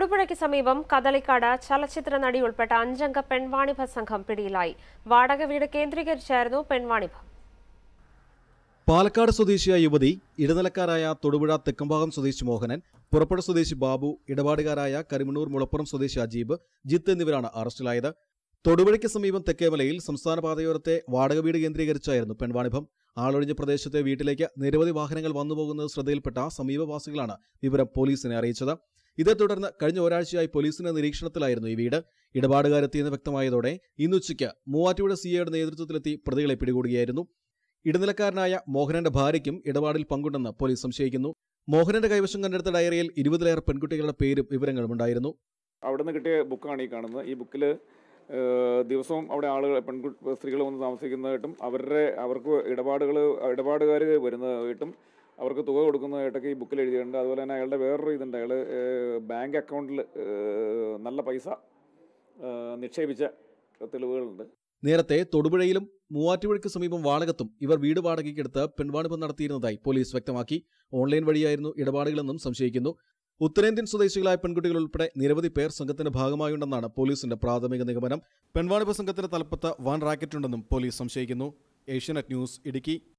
തൊടുപുഴയ്ക്ക് സമീപം കദളിക്കാട് ചലച്ചിത്ര നടി ഉൾപ്പെട്ട അഞ്ചംഗ പെൺവാണിഭ സംഘം പിടിയിലായി വാടക വീട് കേന്ദ്രീകരിച്ചായിരുന്നു പെൺവാണിഭം പാലക്കാട് സ്വദേശിയായ യുവതി ഇടനിലക്കാരായ തൊടുപുഴ തെക്കമ്പാകം സ്വദേശി മോഹനൻ പുറപ്പുഴ സ്വദേശി ബാബു ഇടപാടുകാരായ കരിമണ്ണൂർ മുളപ്പുറം സ്വദേശി അജീബ് ജിത്ത് എന്നിവരാണ് അറസ്റ്റിലായത് തൊടുപുഴയ്ക്ക് സമീപം തെക്കേമലയിൽ സംസ്ഥാന പാതയോരത്തെ വാടക വീട് കേന്ദ്രീകരിച്ചായിരുന്നു പെൺവാണിഭം ആളൊഴിഞ്ഞ പ്രദേശത്തെ വീട്ടിലേക്ക് നിരവധി വാഹനങ്ങൾ വന്നുപോകുന്നത് ശ്രദ്ധയിൽപ്പെട്ട സമീപവാസികളാണ് വിവരം പോലീസിനെ അറിയിച്ചത് ഇതേ തുടർന്ന് കഴിഞ്ഞ ഒരാഴ്ചയായി പോലീസിന്റെ നിരീക്ഷണത്തിലായിരുന്നു ഈ വീട് ഇടപാടുകാരെത്തിയെന്ന് വ്യക്തമായതോടെ ഇന്നുച്ചയ്ക്ക് മൂവാറ്റുപുഴ സിഐയുടെ നേതൃത്വത്തിലെത്തി പ്രതികളെ പിടികൂടുകയായിരുന്നു ഇടനിലക്കാരനായ മോഹനന്റെ ഭാര്യയ്ക്കും ഇടപാടിൽ പങ്കുണ്ടെന്ന് പോലീസ് സംശയിക്കുന്നു മോഹനന്റെ കൈവശം കണ്ടെടുത്ത ഡയറിയിൽ ഇരുപതിലേറെ പെൺകുട്ടികളുടെ പേരും വിവരങ്ങളും ഉണ്ടായിരുന്നു അവിടെ നിന്ന് കിട്ടിയ ബുക്കാണ് ഈ കാണുന്നത് ഈ ബുക്കിൽ ദിവസവും അവിടെ ആളുകൾ പെൺകു സ്ത്രീകൾ വന്ന് താമസിക്കുന്നതായിട്ടും അവരുടെ അവർക്ക് ഇടപാടുകൾ ഇടപാടുകാർ വരുന്നതായിട്ടും അവർക്ക് തുക കൊടുക്കുന്നതായിട്ടൊക്കെ ഈ ബുക്കിൽ എഴുതിയിട്ടുണ്ട് അതുപോലെ തന്നെ അയാളുടെ വേറൊരു ഇതുണ്ട് അയാൾ ബാങ്ക് അക്കൗണ്ടിൽ നല്ല പൈസ ഏഹ്, നിക്ഷേപിച്ച തെളിവുകളുണ്ട് നേരത്തെ തൊടുപുഴയിലും മൂവാറ്റുപുഴയ്ക്ക് സമീപം വാടകത്തും ഇവർ വീട് വാടകയ്ക്കെടുത്ത് പെൺവാണിഭം നടത്തിയിരുന്നതായി പോലീസ് വ്യക്തമാക്കി ഓൺലൈൻ വഴിയായിരുന്നു ഇടപാടുകളെന്നും സംശയിക്കുന്നു ഉത്തരേന്ത്യൻ സ്വദേശികളായ പെൺകുട്ടികൾ ഉൾപ്പെടെ നിരവധി പേർ സംഘത്തിന്റെ ഭാഗമായുണ്ടെന്നാണ് പോലീസിന്റെ പ്രാഥമിക നിഗമനം പെൺവാണിഭ സംഘത്തിന്റെ തലപ്പത്ത് വൻ റാക്കറ്റുണ്ടെന്നും പോലീസ് സംശയിക്കുന്നു ഏഷ്യാനെറ്റ് ന്യൂസ് ഇടുക്കി